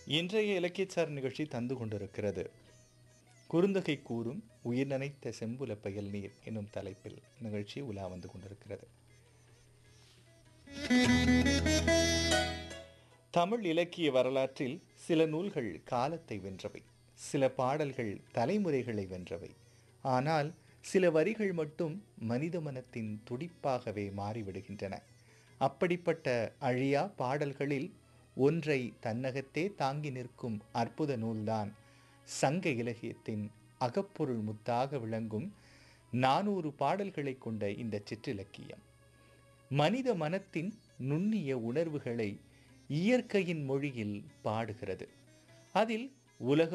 இன்றைய இலக்கியச்சார் நிகழ்ச்சி தந்து கொண்டிருக்கிறது குறுந்தொகை கூறும் உயிர் நனைத்த செம்புல பயல் நீர் என்னும் தலைப்பில் நிகழ்ச்சி உலா வந்து கொண்டிருக்கிறது தமிழ் இலக்கிய வரலாற்றில் சில நூல்கள் காலத்தை வென்றவை சில பாடல்கள் தலைமுறைகளை வென்றவை ஆனால் சில வரிகள் மட்டும் மனித மனத்தின் துடிப்பாகவே மாறிவிடுகின்றன அப்படிப்பட்ட அழியா பாடல்களில் ஒன்றை தன்னகத்தே தாங்கி நிற்கும் அற்புத நூல்தான் சங்க இலக்கியத்தின் அகப்பொருள் முத்தாக விளங்கும் நானூறு பாடல்களை கொண்ட இந்த சிற்றிலக்கியம் மனித மனத்தின் நுண்ணிய உணர்வுகளை இயற்கையின் மொழியில் பாடுகிறது அதில் உலக